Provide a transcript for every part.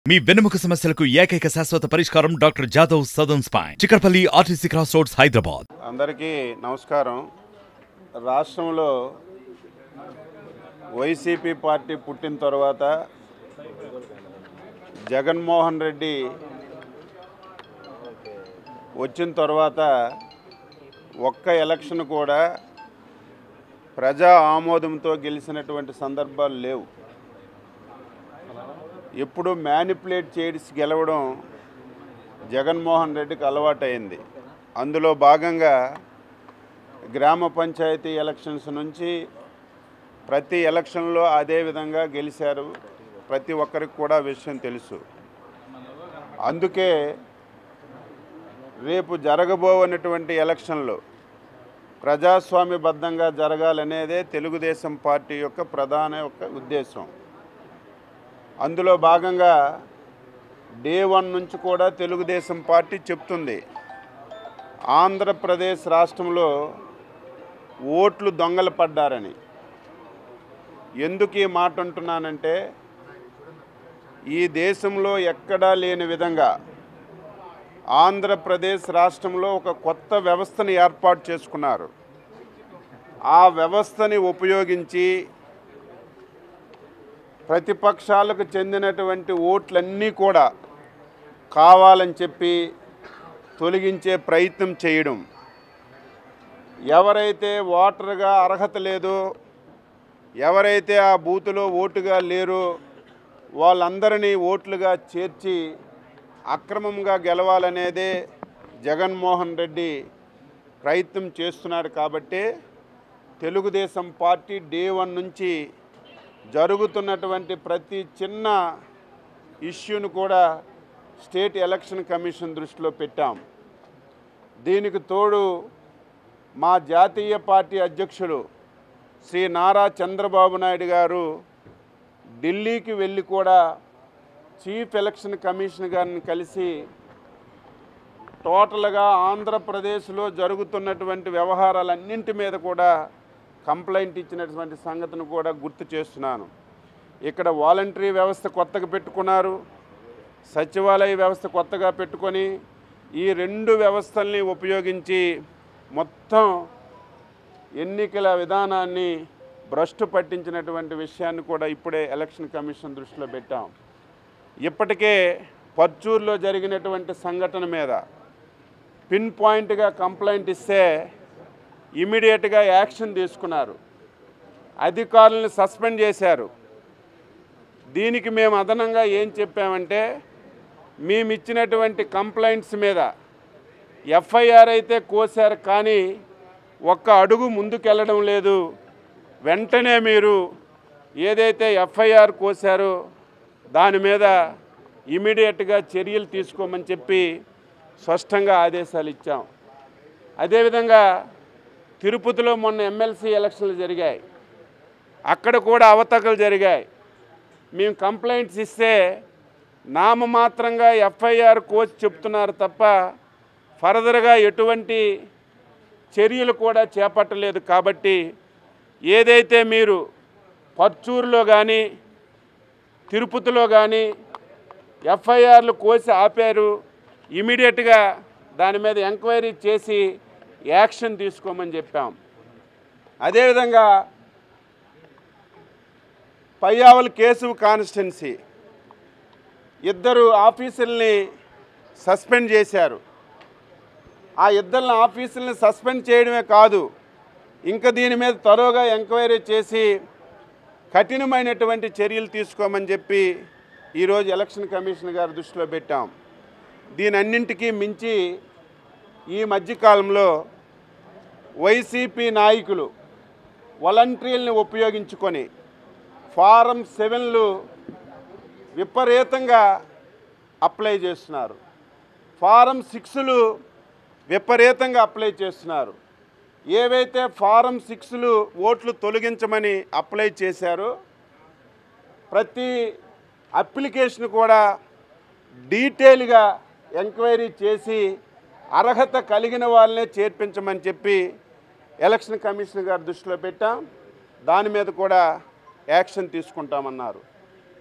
మీ వెన్నెముక సమస్యలకు ఏకైక శాశ్వత పరిష్కారం doctor Jadhav Sadan spine Chikkadpally RTC cross roads Hyderabad అందరికీ నమస్కారం రాష్ట్రంలో వైసీపీ పార్టీ పుట్టిన తర్వాత జగన్మోహన్ రెడ్డి వచ్చిన తర్వాత ఒక్క ఎలక్షన్ కూడా ప్రజా ఆమోదంతో గెలిచినటువంటి సందర్భాలు లేవు ఎప్పుడు మ్యానిపులేట్ చేసి గెలవడం జగన్మోహన్ రెడ్డికి అలవాటైంది అందులో భాగంగా గ్రామ పంచాయతీ ఎలక్షన్స్ నుంచి ప్రతి ఎలక్షన్లో అదే విధంగా గెలిచారు ప్రతి ఒక్కరికి కూడా విషయం తెలుసు అందుకే రేపు జరగబోనటువంటి ఎలక్షన్లో ప్రజాస్వామ్యబద్ధంగా జరగాలనేదే తెలుగుదేశం పార్టీ యొక్క ప్రధాన యొక్క ఉద్దేశం అందులో భాగంగా డే వన్ నుంచి కూడా తెలుగుదేశం పార్టీ చెప్తుంది ఆంధ్రప్రదేశ్ రాష్ట్రంలో ఓట్లు దొంగలు పడ్డారని ఎందుకు ఈ మాట అంటున్నానంటే ఈ దేశంలో ఎక్కడా లేని విధంగా ఆంధ్రప్రదేశ్ రాష్ట్రంలో ఒక కొత్త వ్యవస్థను ఏర్పాటు చేసుకున్నారు ఆ వ్యవస్థని ఉపయోగించి ప్రతిపక్షాలకు చెందినటువంటి ఓట్లన్నీ కూడా కావాలని చెప్పి తొలగించే ప్రయత్నం చేయడం ఎవరైతే ఓటర్గా అర్హత లేదో ఎవరైతే ఆ బూతులో ఓటుగా లేరో వాళ్ళందరినీ ఓట్లుగా చేర్చి అక్రమంగా గెలవాలనేదే జగన్మోహన్ రెడ్డి ప్రయత్నం చేస్తున్నాడు కాబట్టి తెలుగుదేశం పార్టీ డే వన్ నుంచి జరుగుతున్నటువంటి ప్రతి చిన్న ఇష్యూను కూడా స్టేట్ ఎలక్షన్ కమిషన్ దృష్టిలో పెట్టాం దీనికి తోడు మా జాతీయ పార్టీ అధ్యక్షులు శ్రీ నారా చంద్రబాబు నాయుడు గారు ఢిల్లీకి వెళ్ళి కూడా చీఫ్ ఎలక్షన్ కమిషన్ గారిని కలిసి టోటల్గా ఆంధ్రప్రదేశ్లో జరుగుతున్నటువంటి వ్యవహారాలన్నింటి మీద కూడా కంప్లైంట్ ఇచ్చినటువంటి సంగతిని కూడా గుర్తు చేస్తున్నాను ఇక్కడ వాలంటరీ వ్యవస్థ కొత్తగా పెట్టుకున్నారు సచివాలయ వ్యవస్థ కొత్తగా పెట్టుకొని ఈ రెండు వ్యవస్థల్ని ఉపయోగించి మొత్తం ఎన్నికల విధానాన్ని భ్రష్టు పట్టించినటువంటి విషయాన్ని కూడా ఇప్పుడే ఎలక్షన్ కమిషన్ దృష్టిలో పెట్టాం ఇప్పటికే పర్చూర్లో జరిగినటువంటి సంఘటన మీద పిన్ పాయింట్గా కంప్లైంట్ ఇస్తే ఇమీడియట్గా యాక్షన్ తీసుకున్నారు అధికారులను సస్పెండ్ చేశారు దీనికి మేము అదనంగా ఏం చెప్పామంటే మేము ఇచ్చినటువంటి కంప్లైంట్స్ మీద ఎఫ్ఐఆర్ అయితే కోసారు కానీ ఒక్క అడుగు ముందుకెళ్ళడం లేదు వెంటనే మీరు ఏదైతే ఎఫ్ఐఆర్ కోసారో దాని మీద ఇమీడియట్గా చర్యలు తీసుకోమని చెప్పి స్పష్టంగా ఆదేశాలు ఇచ్చాం అదేవిధంగా తిరుపతిలో మొన్న ఎమ్మెల్సీ ఎలక్షన్లు జరిగాయి అక్కడ కూడా అవతకలు జరిగాయి మేము కంప్లైంట్స్ ఇస్తే నామమాత్రంగా ఎఫ్ఐఆర్ కోచ్ చెప్తున్నారు తప్ప ఫర్దర్గా ఎటువంటి చర్యలు కూడా చేపట్టలేదు కాబట్టి ఏదైతే మీరు పర్చూరులో కానీ తిరుపతిలో కానీ ఎఫ్ఐఆర్లు కోసి ఆపారు ఇమీడియట్గా దాని మీద ఎంక్వైరీ చేసి యాక్షన్ తీసుకోమని చెప్పాం అదేవిధంగా పయ్యావల్ కేశవ్ కాన్స్టిట్యున్సీ ఇద్దరు ఆఫీసుల్ని సస్పెండ్ చేశారు ఆ ఇద్దరిని ఆఫీసుల్ని సస్పెండ్ చేయడమే కాదు ఇంకా దీని మీద త్వరగా ఎంక్వైరీ చేసి కఠినమైనటువంటి చర్యలు తీసుకోమని చెప్పి ఈరోజు ఎలక్షన్ కమిషన్ గారి దృష్టిలో పెట్టాం దీని అన్నింటికీ మించి ఈ మధ్యకాలంలో వైసీపీ నాయకులు వాలంటీర్లను ఉపయోగించుకొని ఫారం సెవెన్లు విపరీతంగా అప్లై చేస్తున్నారు ఫారం సిక్స్లు విపరీతంగా అప్లై చేస్తున్నారు ఏవైతే ఫారం సిక్స్లు ఓట్లు తొలగించమని అప్లై చేశారో ప్రతి అప్లికేషన్ కూడా డీటెయిల్గా ఎంక్వైరీ చేసి అర్హత కలిగిన వాళ్ళనే చేర్పించమని చెప్పి ఎలక్షన్ కమిషన్ గారి దృష్టిలో పెట్టాం దాని మీద కూడా యాక్షన్ తీసుకుంటామన్నారు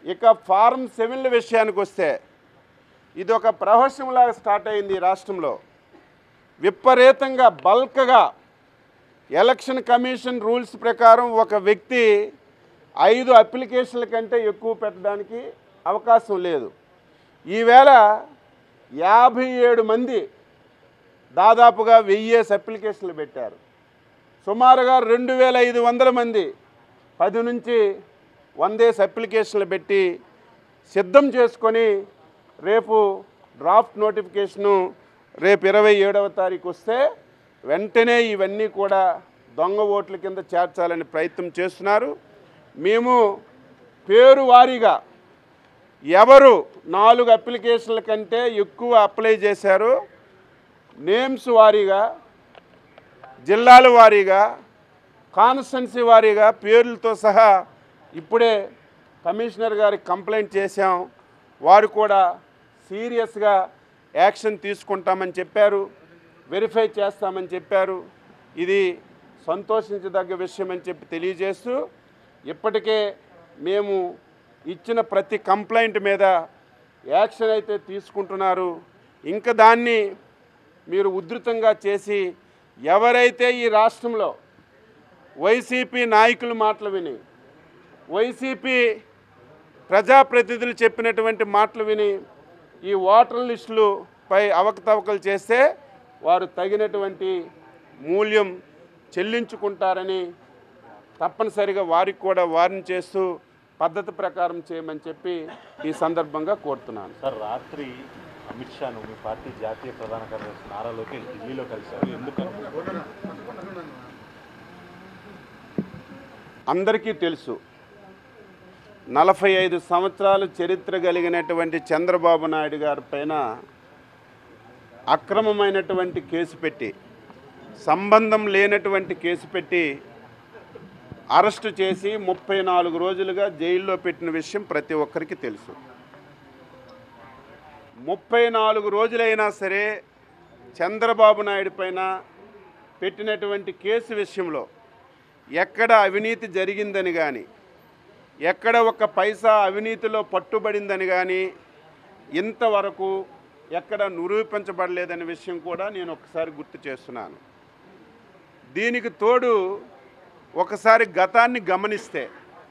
ఇక ఫారం సెవెన్ల విషయానికి వస్తే ఇది ఒక ప్రహసంలాగా స్టార్ట్ అయింది ఈ రాష్ట్రంలో విపరీతంగా బల్క్గా ఎలక్షన్ కమిషన్ రూల్స్ ప్రకారం ఒక వ్యక్తి ఐదు అప్లికేషన్ల కంటే ఎక్కువ పెట్టడానికి అవకాశం లేదు ఈవేళ యాభై ఏడు మంది దాదాపుగా వెయ్యేసి అప్లికేషన్లు పెట్టారు సుమారుగా రెండు వేల ఐదు వందల మంది పది నుంచి వందేసి అప్లికేషన్లు పెట్టి సిద్ధం చేసుకొని రేపు డ్రాఫ్ట్ నోటిఫికేషను రేపు ఇరవై ఏడవ తారీఖు వస్తే వెంటనే ఇవన్నీ కూడా దొంగ ఓట్ల కింద చేర్చాలని ప్రయత్నం చేస్తున్నారు మేము పేరు వారీగా ఎవరు నాలుగు అప్లికేషన్ల కంటే ఎక్కువ అప్లై చేశారో నేమ్స్ వారీగా జిల్లాల వారీగా కాన్స్టెన్సీ వారీగా పేర్లతో సహా ఇప్పుడే కమిషనర్ గారికి కంప్లైంట్ చేశాం వారు కూడా సీరియస్గా యాక్షన్ తీసుకుంటామని చెప్పారు వెరిఫై చేస్తామని చెప్పారు ఇది సంతోషించదగ్గ విషయం అని చెప్పి తెలియజేస్తూ ఇప్పటికే మేము ఇచ్చిన ప్రతి కంప్లైంట్ మీద యాక్షన్ అయితే తీసుకుంటున్నారు ఇంకా దాన్ని మీరు ఉధృతంగా చేసి ఎవరైతే ఈ రాష్ట్రంలో వైసీపీ నాయకుల మాటలు విని వైసీపీ ప్రజాప్రతినిధులు చెప్పినటువంటి మాటలు విని ఈ ఓటర్ లిస్టులు పై అవకతవకలు చేస్తే వారు తగినటువంటి మూల్యం చెల్లించుకుంటారని తప్పనిసరిగా వారికి కూడా వారిని చేస్తూ పద్ధతి ప్రకారం చేయమని చెప్పి ఈ సందర్భంగా కోరుతున్నాను సార్ రాత్రి అమిత్ షాను మీ పార్టీ జాతీయ ప్రధాన కార్యదర్శి నారా లోకేష్ ఢిల్లీలో కలిశారు ఎందుకని అందరికీ తెలుసు నలభై ఐదు సంవత్సరాలు చరిత్ర కలిగినటువంటి చంద్రబాబు నాయుడు గారి పైన అక్రమమైనటువంటి కేసు పెట్టి సంబంధం లేనటువంటి కేసు పెట్టి అరెస్టు చేసి ముప్పై నాలుగు రోజులుగా జైల్లో పెట్టిన విషయం ప్రతి ఒక్కరికి తెలుసు ముప్పై నాలుగు రోజులైనా సరే చంద్రబాబు నాయుడు పైన పెట్టినటువంటి కేసు విషయంలో ఎక్కడ అవినీతి జరిగిందని కానీ ఎక్కడ ఒక పైసా అవినీతిలో పట్టుబడిందని కానీ ఇంతవరకు ఎక్కడ నిరూపించబడలేదనే విషయం కూడా నేను ఒకసారి గుర్తు చేస్తున్నాను దీనికి తోడు ఒకసారి గతాన్ని గమనిస్తే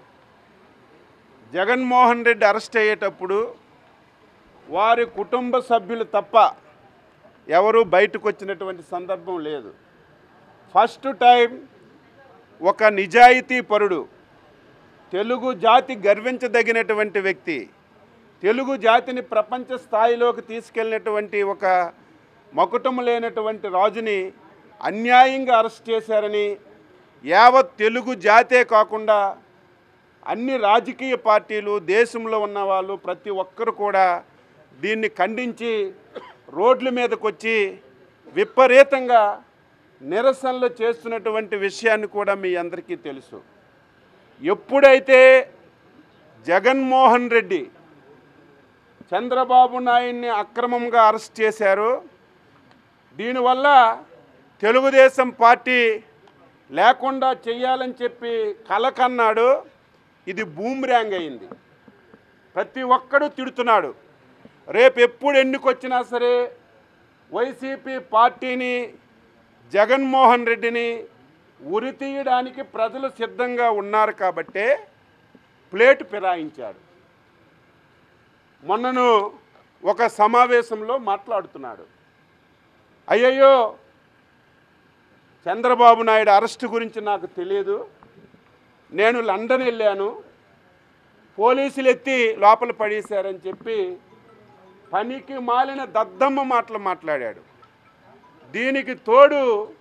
జగన్మోహన్ రెడ్డి అరెస్ట్ అయ్యేటప్పుడు వారి కుటుంబ సభ్యులు తప్ప ఎవరూ బయటకు వచ్చినటువంటి సందర్భం లేదు ఫస్ట్ టైం ఒక నిజాయితీ పరుడు తెలుగు జాతి గర్వించదగినటువంటి వ్యక్తి తెలుగు జాతిని ప్రపంచ స్థాయిలోకి తీసుకెళ్ళినటువంటి ఒక మకుటం లేనటువంటి రాజుని అన్యాయంగా అరెస్ట్ చేశారని యావత్ తెలుగు జాతే కాకుండా అన్ని రాజకీయ పార్టీలు దేశంలో ఉన్న వాళ్ళు ప్రతి ఒక్కరు కూడా దీన్ని ఖండించి రోడ్ల మీదకి వచ్చి విపరీతంగా నిరసనలు చేస్తున్నటువంటి విషయాన్ని కూడా మీ అందరికీ తెలుసు ఎప్పుడైతే జగన్మోహన్ రెడ్డి చంద్రబాబు నాయుడిని అక్రమంగా అరెస్ట్ చేశారో దీనివల్ల తెలుగుదేశం పార్టీ లేకుండా చెయ్యాలని చెప్పి కలకన్నాడు ఇది బూమ్రాంగ్ అయింది ప్రతి ఒక్కడు తిడుతున్నాడు రేపు ఎప్పుడు ఎన్నికొచ్చినా సరే వైసీపీ పార్టీని జగన్మోహన్ రెడ్డిని ఉరి తీయడానికి ప్రజలు సిద్ధంగా ఉన్నారు కాబట్టే ప్లేట్ ఫిరాయించాడు మొన్నను ఒక సమావేశంలో మాట్లాడుతున్నాడు అయ్యయ్యో చంద్రబాబు నాయుడు అరెస్ట్ గురించి నాకు తెలియదు నేను లండన్ వెళ్ళాను పోలీసులు ఎత్తి లోపల పడేశారని చెప్పి పనికి మాలిన దద్దమ్మ మాటలు మాట్లాడాడు దీనికి తోడు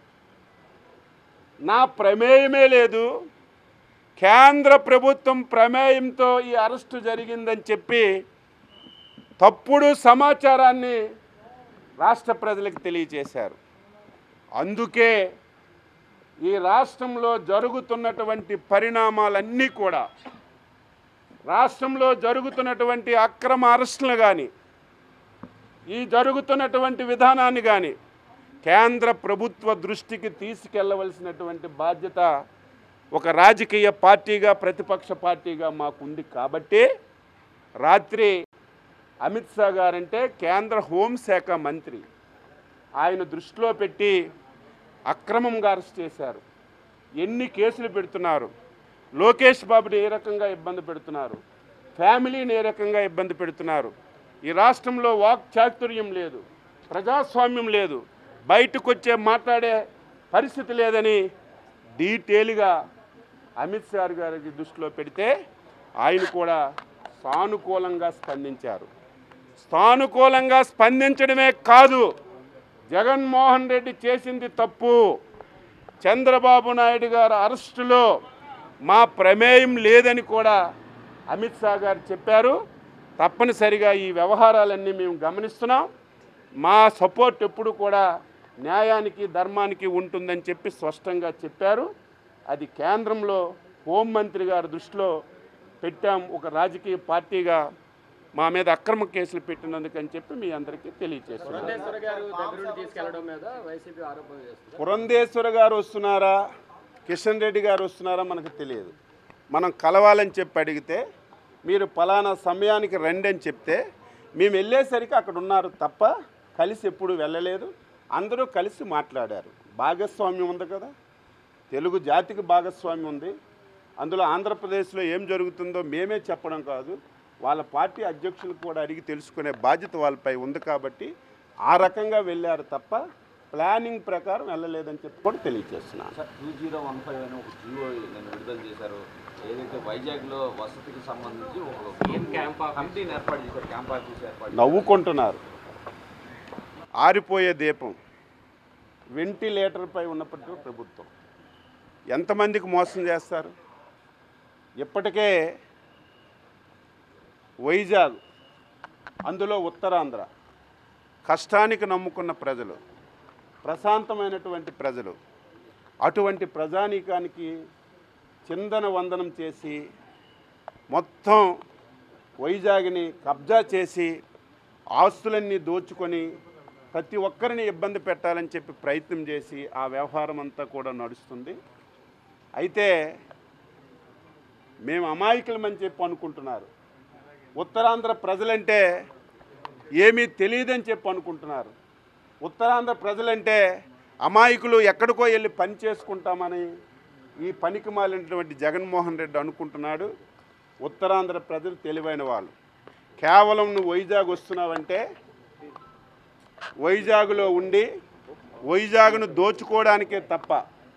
నా ప్రమేయమే లేదు కేంద్ర ప్రభుత్వం ప్రమేయంతో ఈ అరెస్టు జరిగిందని చెప్పి తప్పుడు సమాచారాన్ని రాష్ట్ర ప్రజలకు తెలియజేశారు అందుకే ఈ రాష్ట్రంలో జరుగుతున్నటువంటి పరిణామాలన్నీ కూడా రాష్ట్రంలో జరుగుతున్నటువంటి అక్రమ అరెస్టులు కానీ ఈ జరుగుతున్నటువంటి విధానాన్ని కానీ కేంద్ర ప్రభుత్వ దృష్టికి తీసుకెళ్లవలసినటువంటి బాధ్యత ఒక రాజకీయ పార్టీగా ప్రతిపక్ష పార్టీగా మాకుంది కాబట్టి రాత్రి అమిత్ షా గారంటే కేంద్ర హోంశాఖ మంత్రి ఆయన దృష్టిలో పెట్టి అక్రమంగా అరెస్ట్ చేశారు ఎన్ని కేసులు పెడుతున్నారు లోకేష్ బాబుని ఏ రకంగా ఇబ్బంది పెడుతున్నారు ఫ్యామిలీని ఏ రకంగా ఇబ్బంది పెడుతున్నారు ఈ రాష్ట్రంలో వాక్ చాతుర్యం లేదు ప్రజాస్వామ్యం లేదు బయటకు వచ్చే మాట్లాడే పరిస్థితి లేదని డీటెయిల్గా అమిత్ షా గారికి దృష్టిలో పెడితే ఆయన కూడా సానుకూలంగా స్పందించారు సానుకూలంగా స్పందించడమే కాదు జగన్మోహన్ రెడ్డి చేసింది తప్పు చంద్రబాబు నాయుడు గారు అరెస్టులో మా ప్రమేయం లేదని కూడా అమిత్ షా గారు చెప్పారు తప్పనిసరిగా ఈ వ్యవహారాలన్నీ మేము గమనిస్తున్నాం మా సపోర్ట్ ఎప్పుడు కూడా న్యాయానికి ధర్మానికి ఉంటుందని చెప్పి స్పష్టంగా చెప్పారు అది కేంద్రంలో హోంమంత్రి గారి దృష్టిలో పెట్టాం ఒక రాజకీయ పార్టీగా మా మీద అక్రమ కేసులు పెట్టినందుకని చెప్పి మీ అందరికీ తెలియజేస్తున్నాను పురంధేశ్వర గారు దగ్గరుండి తీసుకెళ్లడం మీద వైసీపీ ఆరోపణ చేస్తుంది పురంధేశ్వర గారు వస్తున్నారా కిషన్ రెడ్డి గారు వస్తున్నారా మనకు తెలియదు మనం కలవాలని చెప్పి అడిగితే మీరు పలానా సమయానికి రండి అని చెప్తే మేము వెళ్ళేసరికి అక్కడ ఉన్నారు తప్ప కలిసి ఎప్పుడు వెళ్ళలేదు అందరూ కలిసి మాట్లాడారు భాగస్వామ్యం ఉంది కదా తెలుగు జాతికి భాగస్వామ్యం ఉంది అందులో ఆంధ్రప్రదేశ్లో ఏం జరుగుతుందో మేమే చెప్పడం కాదు వాళ్ళ పార్టీ అధ్యక్షులు కూడా అడిగి తెలుసుకునే బాధ్యత వాళ్ళపై ఉంది కాబట్టి ఆ రకంగా వెళ్ళారు తప్ప ప్లానింగ్ ప్రకారం వెళ్ళలేదని చెప్పి కూడా తెలియజేస్తున్నాను sir two zero one five అని ఒక జియో నేను విడుదల చేశారు ఏదైతే వైజాగ్లో వసతికి సంబంధించి ఒక కమిటీని ఏర్పాటు చేశారు క్యాంప్ ఆఫీస్ ఏర్పాటు చేశారు. నవ్వుకుంటున్నారు ఆరిపోయే దీపం వెంటిలేటర్పై ఉన్నప్పటికీ ప్రభుత్వం ఎంతమందికి మోసం చేస్తారు ఇప్పటికే వైజాగ్ అందులో ఉత్తరాంధ్ర కష్టానికి నమ్ముకున్న ప్రజలు ప్రశాంతమైనటువంటి ప్రజలు అటువంటి ప్రజానీకానికి చిందన వందనం చేసి మొత్తం వైజాగ్ని కబ్జా చేసి ఆస్తులన్నీ దోచుకొని ప్రతి ఒక్కరిని ఇబ్బంది పెట్టాలని చెప్పి ప్రయత్నం చేసి ఆ వ్యవహారం అంతా కూడా నడుస్తుంది అయితే మేము అమాయకులమని చెప్పి అనుకుంటున్నారు ఉత్తరాంధ్ర ప్రజలంటే ఏమీ తెలియదని చెప్పి అనుకుంటున్నారు ఉత్తరాంధ్ర ప్రజలంటే అమాయకులు ఎక్కడికో వెళ్ళి పని చేసుకుంటామని ఈ పనికి మాలినటువంటి జగన్మోహన్ రెడ్డి అనుకుంటున్నాడు ఉత్తరాంధ్ర ప్రజలు తెలివైన వాళ్ళు కేవలం నువ్వు వైజాగ్ వస్తున్నావంటే వైజాగ్లో ఉండి వైజాగ్ను దోచుకోవడానికే తప్ప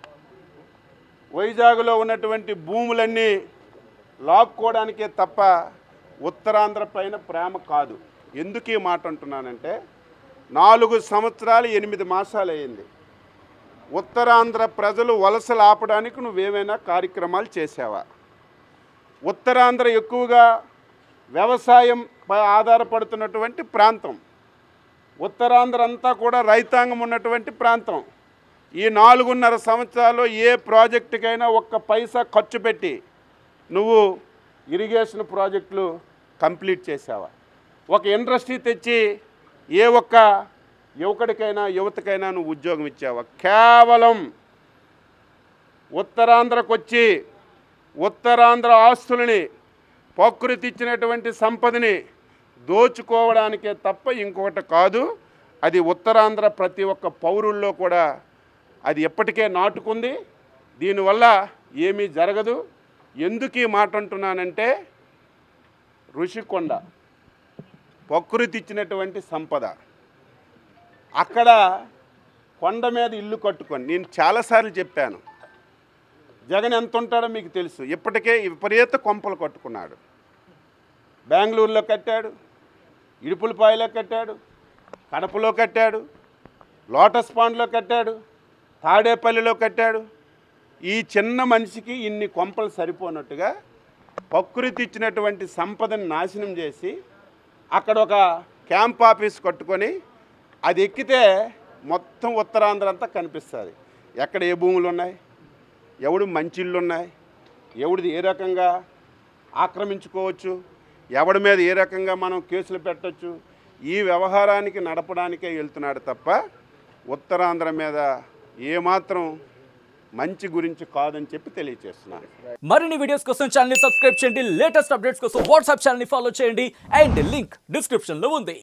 వైజాగ్లో ఉన్నటువంటి భూములన్నీ లాక్కోవడానికే తప్ప ఉత్తరాంధ్ర పైన ప్రేమ కాదు ఎందుకు ఈ మాట అంటున్నానంటే నాలుగు సంవత్సరాలు ఎనిమిది మాసాలు అయింది ఉత్తరాంధ్ర ప్రజలు వలసలు ఆపడానికి నువ్వేమైనా కార్యక్రమాలు చేసావా ఉత్తరాంధ్ర ఎక్కువగా వ్యవసాయం పై ఆధారపడుతున్నటువంటి ప్రాంతం ఉత్తరాంధ్ర అంతా కూడా రైతాంగం ఉన్నటువంటి ప్రాంతం ఈ నాలుగున్నర సంవత్సరాలు ఏ ప్రాజెక్టుకైనా ఒక్క పైసా ఖర్చు పెట్టి నువ్వు ఇరిగేషన్ ప్రాజెక్టులు కంప్లీట్ చేసావా ఒక ఇండస్ట్రీ తెచ్చి ఏ ఒక్క యువకుడికైనా యువతకైనా నువ్వు ఉద్యోగం ఇచ్చావా కేవలం ఉత్తరాంధ్రకు వచ్చి ఉత్తరాంధ్ర ఆస్తులని ప్రకృతి ఇచ్చినటువంటి సంపదని దోచుకోవడానికే తప్ప ఇంకొకటి కాదు అది ఉత్తరాంధ్ర ప్రతి ఒక్క పౌరుల్లో కూడా అది ఎప్పటికే నాటుకుంది దీనివల్ల ఏమీ జరగదు ఎందుకు ఈ మాట అంటున్నానంటే ఋషికొండ ప్రకృతి ఇచ్చినటువంటి సంపద అక్కడ కొండ మీద ఇల్లు కట్టుకొని నేను చాలాసార్లు చెప్పాను జగన్ ఎంత ఉంటాడో మీకు తెలుసు ఇప్పటికే విపరీత కొంపలు కట్టుకున్నాడు బెంగళూరులో కట్టాడు ఇడుపులపాయలో కట్టాడు కడపలో కట్టాడు లోటస్ పాండ్లో కట్టాడు తాడేపల్లిలో కట్టాడు ఈ చిన్న మనిషికి ఇన్ని కొంపలు సరిపోనట్టుగా ప్రకృతి ఇచ్చినటువంటి సంపదను నాశనం చేసి అక్కడ ఒక క్యాంప్ ఆఫీస్ కట్టుకొని అది ఎక్కితే మొత్తం ఉత్తరాంధ్ర అంతా కనిపిస్తుంది ఎక్కడ ఏ భూములు ఉన్నాయి ఎవడు మంచి ఇళ్ళు ఉన్నాయి ఎవడిది ఏ రకంగా ఆక్రమించుకోవచ్చు ఎవడి మీద ఏ రకంగా మనం కేసులు పెట్టొచ్చు ఈ వ్యవహారానికి నడపడానికే వెళ్తున్నాడు తప్ప ఉత్తరాంధ్ర మీద ఏమాత్రం మంచి గురించి కాదని చెప్పి తెలియజేస్తున్నాను మరిన్ని వీడియోస్ కోసం ఛానల్ సబ్స్క్రైబ్ చేయండి లేటెస్ట్ అప్డేట్స్ కోసం వాట్సాప్ ఛానల్ ఫాలో చేయండి అండ్ లింక్ డిస్క్రిప్షన్ లో ఉంది